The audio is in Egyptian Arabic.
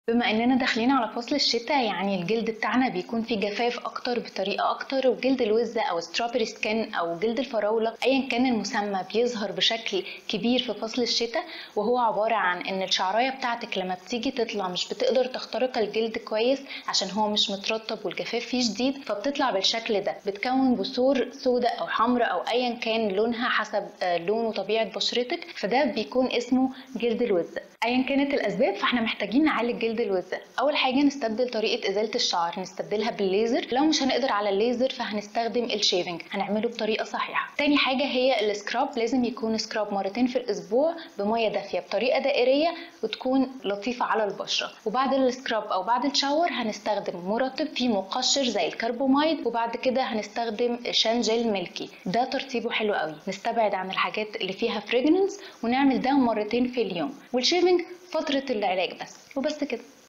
بما اننا داخلين على فصل الشتاء يعني الجلد بتاعنا بيكون فيه جفاف اكتر بطريقه اكتر وجلد الوزه او ستروبري سكين او جلد الفراوله ايا كان المسمى بيظهر بشكل كبير في فصل الشتاء وهو عباره عن ان الشعرايه بتاعتك لما بتيجي تطلع مش بتقدر تخترق الجلد كويس عشان هو مش مترطب والجفاف فيه شديد فبتطلع بالشكل ده بتكون بثور سوداء او حمراء او ايا كان لونها حسب لون وطبيعه بشرتك فده بيكون اسمه جلد الوزه ايا كانت الاسباب فاحنا محتاجين نعالج جلد الوزه اول حاجه نستبدل طريقه ازاله الشعر نستبدلها بالليزر لو مش هنقدر على الليزر فهنستخدم الشيفنج هنعمله بطريقه صحيحه تاني حاجه هي السكراب لازم يكون سكراب مرتين في الاسبوع بميه دافيه بطريقه دائريه وتكون لطيفه على البشره وبعد السكراب او بعد الشاور هنستخدم مرطب فيه مقشر زي الكربومايد وبعد كده هنستخدم شانجل ميلكي ده ترطيبه حلو قوي نستبعد عن الحاجات اللي فيها فريجرنس ونعمل ده مرتين في اليوم والشيفنج فترة العلاج بس وبس كده